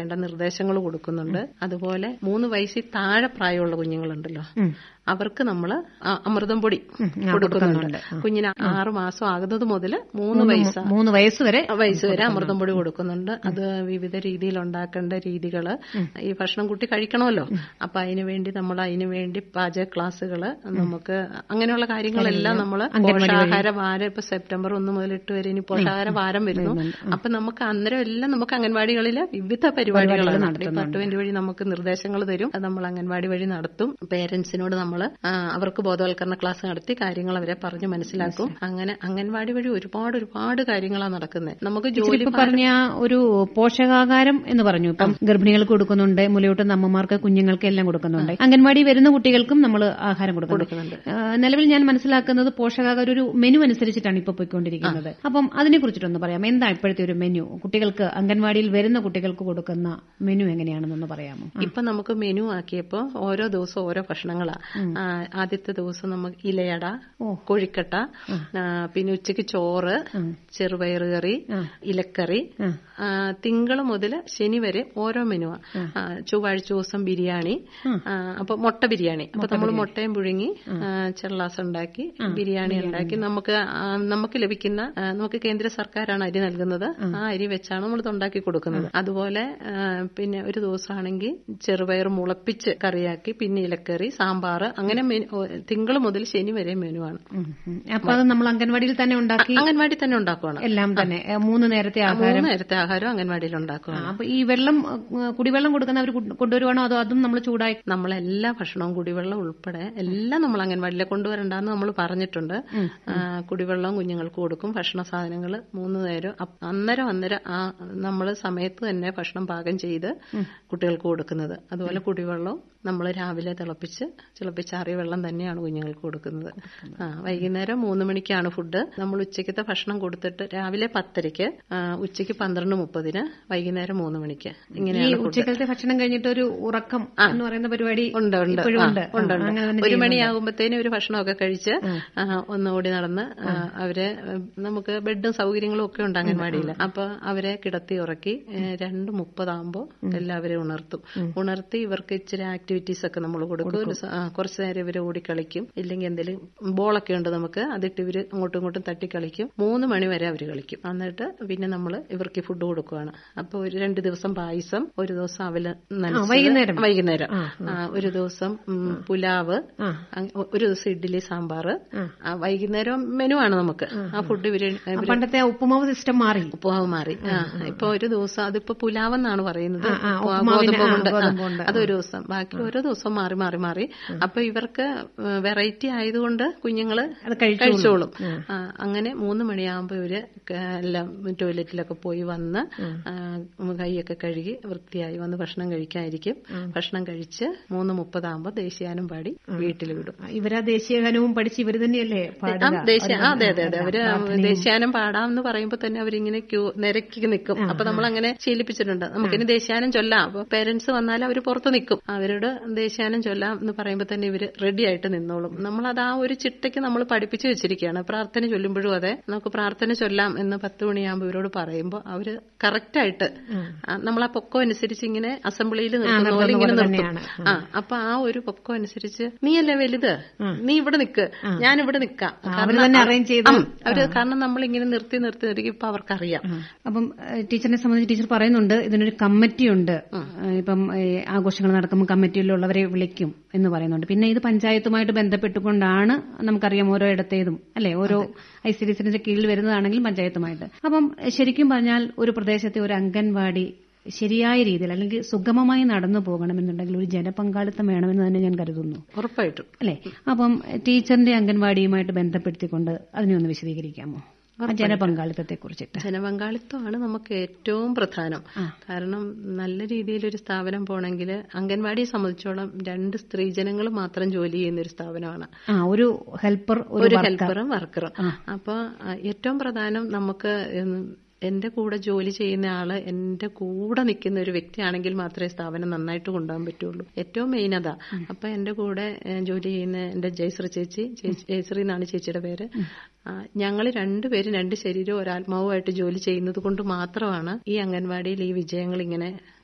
വേണ്ട നിർദ്ദേശങ്ങൾ കൊടുക്കുന്നുണ്ട് അതുപോലെ മൂന്ന് വയസ്സിൽ താഴെ പ്രായമുള്ള കുഞ്ഞുങ്ങളുണ്ടല്ലോ അവർക്ക് നമ്മൾ അമൃതം പൊടി കൊടുക്കുന്നുണ്ട് കുഞ്ഞിന് ആറ് മാസം ആകുന്നത് മുതൽ മൂന്ന് വയസ്സ് മൂന്ന് വയസ്സ് വരെ വയസ്സ് വരെ അമൃതം പൊടി കൊടുക്കുന്നുണ്ട് അത് വിവിധ രീതിയിൽ ഉണ്ടാക്കേണ്ട രീതികള് ഈ ഭക്ഷണം കുട്ടി കഴിക്കണമല്ലോ അപ്പൊ അതിനു വേണ്ടി നമ്മൾ അതിനു വേണ്ടി പാചക ക്ലാസ്സുകള് നമുക്ക് അങ്ങനെയുള്ള കാര്യങ്ങളെല്ലാം നമ്മൾ പോഷകാഹാര വാരം ഇപ്പൊ സെപ്റ്റംബർ ഒന്ന് മുതൽ എട്ട് വരെ ഇനി പോഷകാഹാര വാരം വരുന്നു അപ്പൊ നമുക്ക് അന്നേരം എല്ലാം നമുക്ക് അംഗൻവാടികളില് വിവിധ പരിപാടികളാണ് ഡിപ്പാർട്ട്മെന്റ് വഴി നമുക്ക് നിർദ്ദേശങ്ങൾ തരും അത് നമ്മൾ അംഗൻവാടി വഴി നടത്തും പേരൻസിനോട് നമ്മൾ അവർക്ക് ബോധവൽക്കരണ ക്ലാസ് നടത്തി കാര്യങ്ങൾ അവരെ പറഞ്ഞു മനസ്സിലാക്കും അങ്ങനെ അംഗൻവാടി വഴി ഒരുപാട് ഒരുപാട് കാര്യങ്ങളാണ് നടക്കുന്നത് നമുക്ക് ജോലി ഇപ്പൊ പറഞ്ഞ ആ ഒരു പോഷകാഹാരം എന്ന് പറഞ്ഞു ഇപ്പം ഗർഭിണികൾക്ക് കൊടുക്കുന്നുണ്ട് മുലയൂട്ടുന്ന അമ്മമാർക്ക് കുഞ്ഞുങ്ങൾക്ക് എല്ലാം കൊടുക്കുന്നുണ്ട് അംഗൻവാടി വരുന്ന കുട്ടികൾക്കും നമ്മൾ ആഹാരം കൊടുക്കുന്നുണ്ട് ആ, നിലവിൽ ഞാൻ മനസ്സിലാക്കുന്നത് പോഷകാഹാരം ഒരു മെനു അനുസരിച്ചിട്ടാണ് ഇപ്പൊ പോയിക്കൊണ്ടിരിക്കുന്നത് അപ്പം അതിനെ കുറിച്ചിട്ടൊന്ന് പറയാം എന്താ ഇപ്പോഴത്തെ ഒരു മെനു കുട്ടികൾക്ക് അംഗൻവാടിയിൽ വരുന്ന കുട്ടികൾക്ക് കൊടുക്കുന്ന മെനു എങ്ങനെയാണെന്നൊന്ന് പറയാമോ ഇപ്പൊ നമുക്ക് മെനു ആക്കിയപ്പോ ഓരോ ദിവസവും ഓരോ ഭക്ഷണങ്ങളാ ആ, ആദ്യത്തെ ദിവസം നമുക്ക് ഇലയട കോഴിക്കട്ട ആ, പിന്നെ ഉച്ചയ്ക്ക് ചോറ് ചെറുപയറ് കറി ഇലക്കറി ആ, തിങ്കൾ മുതൽ ശനി വരെ ഓരോ മെനുവാ ആ, ചൊവ്വാഴ്ച ദിവസം ബിരിയാണി ആ, അപ്പൊ മുട്ട ബിരിയാണി അപ്പൊ നമ്മൾ മുട്ടയും പുഴുങ്ങി ആ, ചെള്ളാസ് ഉണ്ടാക്കി ബിരിയാണി ഉണ്ടാക്കി നമുക്ക് ആ, നമുക്ക് ലഭിക്കുന്ന ആ, നമുക്ക് കേന്ദ്ര സർക്കാരാണ് അരി നൽകുന്നത് ആ അരി വെച്ചാണ് നമ്മൾ ഇത് ഉണ്ടാക്കി കൊടുക്കുന്നത് അതുപോലെ ആ, പിന്നെ ഒരു ദിവസമാണെങ്കിൽ ചെറുപയർ മുളപ്പിച്ച് കറിയാക്കി പിന്നെ ഇലക്കറി സാമ്പാർ അങ്ങനെ തിങ്കൾ മുതൽ ശനി വരെ മെനുവാണ് ഉം, ഉം. അപ്പൊ അത് നമ്മൾ അംഗൻവാടിയിൽ തന്നെ ഉണ്ടാക്കി അംഗൻവാടി തന്നെ ഉണ്ടാക്കുവാണ് എല്ലാം തന്നെ ഏ, മൂന്ന് നേരത്തെ ആഹാരം മൂന്ന് നേരത്തെ ആഹാരം അംഗൻവാടിയിൽ ഉണ്ടാക്കുവാണ് അപ്പൊ ഈ വെള്ളം ഏ, കുടിവെള്ളം കൊടുക്കുന്നവർ കൊണ്ടുവരുവാണോ അതോ അതും നമ്മൾ ചൂടായി നമ്മളെല്ലാ ഭക്ഷണവും കുടിവെള്ളം ഉൾപ്പെടെ എല്ലാം നമ്മൾ അംഗൻവാടിയിലെ കൊണ്ടുവരണ്ടെന്ന് നമ്മൾ പറഞ്ഞിട്ടുണ്ട് ആ, കുടിവെള്ളം കുഞ്ഞുങ്ങൾക്ക് കൊടുക്കും ഭക്ഷണ സാധനങ്ങൾ മൂന്ന് നേരം അപ്പ് അന്നേരം അന്നേരം ആ നമ്മൾ സമയത്ത് തന്നെ ഭക്ഷണം പാകം ചെയ്ത് കുട്ടികൾക്ക് കൊടുക്കുന്നത് അതുപോലെ കുടിവെള്ളം നമ്മൾ രാവിലെ തിളപ്പിച്ച് തിളപ്പിച്ചാറിയ വെള്ളം തന്നെയാണ് കുഞ്ഞുങ്ങൾക്ക് കൊടുക്കുന്നത് ആ വൈകുന്നേരം മൂന്ന് മണിക്കാണ് ഫുഡ് നമ്മൾ ഉച്ചയ്ക്കത്തെ ഭക്ഷണം കൊടുത്തിട്ട് രാവിലെ പത്തരയ്ക്ക് ആ, ഉച്ചയ്ക്ക് പന്ത്രണ്ട് മുപ്പതിന് വൈകുന്നേരം മൂന്ന് മണിക്ക് ഈ ഇങ്ങനെയാണ് ഫുഡ് ഉച്ചക്കലത്തെ ഭക്ഷണം കഴിഞ്ഞിട്ട് ഒരു ഉറക്കം എന്ന് പറയുന്ന പരിപാടി ഉണ്ട് ഉണ്ട് ഇപ്പോഴും ആ, ഉണ്ട് ഉണ്ട് ആ, ഉണ്ട്. അങ്ങനെ തന്നെ ഒരു ചെയ്യുന്നുണ്ട്. മണിയാകുമ്പോഴത്തേനും ഒരു ഭക്ഷണമൊക്കെ കഴിച്ച് ആ, ഒന്ന് ഓടി നടന്ന് ആ, അവരെ ഉം, നമുക്ക് ബെഡും സൗകര്യങ്ങളും ഒക്കെ ഉണ്ട് അംഗൻവാടിയിൽ അപ്പൊ അവരെ കിടത്തി ഉറക്കി ഏ, രണ്ട് മുപ്പതാകുമ്പോൾ എല്ലാവരെയും ഉണർത്തും ഉണർത്തി ഇവർക്ക് ഇച്ചിരി ആക്ടിവിറ്റീസ് ഒക്കെ നമ്മൾ കൊടുക്കും ഒരു സ- ആ, കുറച്ച് നേരം ഇവർ ഓടി കളിക്കും ഇല്ലെങ്കിൽ എന്തെങ്കിലും ബോളൊക്കെ ഉണ്ട് നമുക്ക് അതിട്ട് ഇവര് അങ്ങോട്ടും ഇങ്ങോട്ടും തട്ടി കളിക്കും മൂന്ന് മണി വരെ അവർ കളിക്കും എന്നിട്ട് പിന്നെ നമ്മൾ ഇവർക്ക് ഫുഡ് കൊടുക്കുവാണ് അപ്പൊ ഒരു രണ്ട് ദിവസം പായസം ഒരു ദിവസം അവല് നനച്ചത്, വൈകുന്നേരം. വൈകുന്നേരം ആ, ഒരു ദിവസം ഉം, പുലാവ് അങ് ഒരു ദിവസം ഇഡ്ഡലി സാമ്പാറ് ആ, വൈകുന്നേരം മെനു ആണ് നമുക്ക് ആ ഫുഡ് ഇവര് ഇവര് പണ്ടത്തെ ആ ഉപ്പുമാവ് സിസ്റ്റം മാറി ഉപ്പുമാവ് മാറി ആ, ഇപ്പൊ ഒരു ദിവസം അതിപ്പോ പുലാവെന്നാണ് പറയുന്നത് ആ, ആ, ഉപ്പുമാവ് ഉപ്പുമാവിന്, ഗോതമ്പ് ആ, കൊണ്ട്. ആ, ഗോതമ്പ് കൊണ്ട്. അതൊരു ദിവസം ബാക്കി ഓരോ ദിവസം മാറി മാറി മാറി അപ്പൊ ഇവർക്ക് വെറൈറ്റി ആയതുകൊണ്ട് കുഞ്ഞുങ്ങള് അത് കഴിച്ചോളും. കഴിച്ചോളും ആ, അങ്ങനെ മൂന്ന് മണിയാകുമ്പോ ഇവര് ക- എല്ലാം ടോയ്ലറ്റിലൊക്കെ പോയി വന്ന് ആ, കൈയൊക്കെ കഴുകി വൃത്തിയായി വന്ന് ഭക്ഷണം കഴിക്കാതിരിക്കും ഭക്ഷണം കഴിച്ച് മൂന്ന് മുപ്പതാകുമ്പോ ദേശീയാനം പാടി വീട്ടിൽ വിടും ഇവരാ ദേശീയഗാനവും പഠിച്ച് ഇവര് തന്നെയല്ലേ ആ, പാടുക ദേശീയ ആ, അതെ അതെ അതെ അവര് ദേശീയാനം പാടാമെന്ന് പറയുമ്പോ തന്നെ അവരിങ്ങനെ ക്യൂ നിരക്കി നിൽക്കും അപ്പൊ നമ്മൾ അങ്ങനെ ശീലിപ്പിച്ചിട്ടുണ്ട് നമുക്കിനി ദേശീയാനം ചൊല്ലാം അപ്പൊ പേരൻസ് വന്നാൽ അവർ പുറത്ത് നിൽക്കും അവരോട് ദേശീയാനം ചൊല്ലാം എന്ന് പറയുമ്പോ തന്നെ ഇവര് റെഡി ആയിട്ട് നിന്നോളും നമ്മൾ അത് ആ ഒരു ചിട്ടയ്ക്ക് നമ്മൾ പഠിപ്പിച്ചു വെച്ചിരിക്കുകയാണ് പ്രാർത്ഥന ചൊല്ലുമ്പോഴും അതെ നമുക്ക് പ്രാർത്ഥന ചൊല്ലാം എന്ന് പത്ത് മണിയാകുമ്പോൾ ഇവരോട് പറയുമ്പോൾ അവര് കറക്റ്റായിട്ട് നമ്മൾ ആ പൊക്കം അനുസരിച്ച് ഇങ്ങനെ അസംബ്ലിയിൽ നിൽക്കുന്ന പോലെ ഇങ്ങനെ നിർത്തും ആ അപ്പൊ ആ ഒരു പൊക്കം അനുസരിച്ച് നീയല്ലേ വലുത് നീ ഇവിടെ നിൽക്ക് ഞാൻ ഇവിടെ നിൽക്കാം അവര് തന്നെ arrange ചെയ്ത് ഉം, അവര് കാരണം നമ്മൾ ഇങ്ങനെ നിർത്തി നിർത്തി നിർത്തി ഇപ്പൊ അവർക്കറിയാം അപ്പം ഏഹ്, ടീച്ചറിനെ സംബന്ധിച്ച് ടീച്ചർ പറയുന്നുണ്ട് ഇതിനൊരു കമ്മിറ്റി ഉണ്ട് ഏഹ്, ഇപ്പം ഏഹ്, ആഘോഷങ്ങൾ നടക്കുമ്പോൾ കമ്മിറ്റിയിലുള്ളവരെ വിളിക്കും എന്ന് പറയുന്നുണ്ട് പിന്നെ ഇത് പഞ്ചായത്തുമായിട്ട് ബന്ധപ്പെട്ടുകൊണ്ടാണ് നമുക്കറിയാം ഓരോ ഇടത്തേതും അല്ലെ ഓരോ ഐ സി ഡി സിന്റെ കീഴിൽ വരുന്നതാണെങ്കിൽ പഞ്ചായത്തുമായിട്ട് അപ്പം ശരിക്കും പറഞ്ഞാൽ ഒരു പ്രദേശത്തെ ഒരു അംഗൻവാടി ശരിയായ രീതിയിൽ അല്ലെങ്കിൽ സുഗമമായി നടന്നു പോകണമെന്നുണ്ടെങ്കിൽ ഒരു ജനപങ്കാളിത്തം വേണമെന്ന് തന്നെ ഞാൻ കരുതുന്നു ഉറപ്പായിട്ടും അല്ലെ അപ്പം ടീച്ചറിന്റെ അംഗൻവാടിയുമായിട്ട് ബന്ധപ്പെടുത്തിക്കൊണ്ട് അതിനെ ഒന്ന് വിശദീകരിക്കാമോ ആ ജനപങ്കാളിത്തത്തെ കുറിച്ചിട്ട് ജനപങ്കാളിത്തമാണ് നമുക്ക് ഏറ്റവും പ്രധാനം കാരണം നല്ല രീതിയിൽ ഒരു സ്ഥാപനം പോണെങ്കിൽ അംഗൻവാടിയെ സംബന്ധിച്ചോളം രണ്ട് സ്ത്രീജനങ്ങൾ മാത്രം ജോലി ചെയ്യുന്ന ഒരു സ്ഥാപനമാണ് ആ ഒരു ഹെൽപ്പർ ഒരു ഒരു worker. ഹെൽപ്പറും വർക്കറും അപ്പൊ ആ, ഏറ്റവും പ്രധാനം നമുക്ക് ഉം, എന്റെ കൂടെ ജോലി ചെയ്യുന്ന ആള് എന്റെ കൂടെ നിൽക്കുന്ന ഒരു വ്യക്തിയാണെങ്കിൽ മാത്രമേ സ്ഥാപനം നന്നായിട്ട് കൊണ്ടുപോകാൻ പറ്റുള്ളൂ ഏറ്റവും മെയിൻ അതാ അപ്പൊ എന്റെ കൂടെ ഏ, ജോലി ചെയ്യുന്ന എന്റെ ജയശ്രീ ചേച്ചി ചേച്ചി- ജയശ്രീ എന്നാണ് ചേച്ചിയുടെ പേര് ഞങ്ങൾ രണ്ടുപേരും രണ്ട് ശരീരവും ഒരാത്മാവുമായിട്ട് ജോലി ചെയ്യുന്നത് കൊണ്ട് മാത്രമാണ് ഈ അംഗൻവാടിയിൽ ഈ വിജയങ്ങൾ ഇങ്ങനെ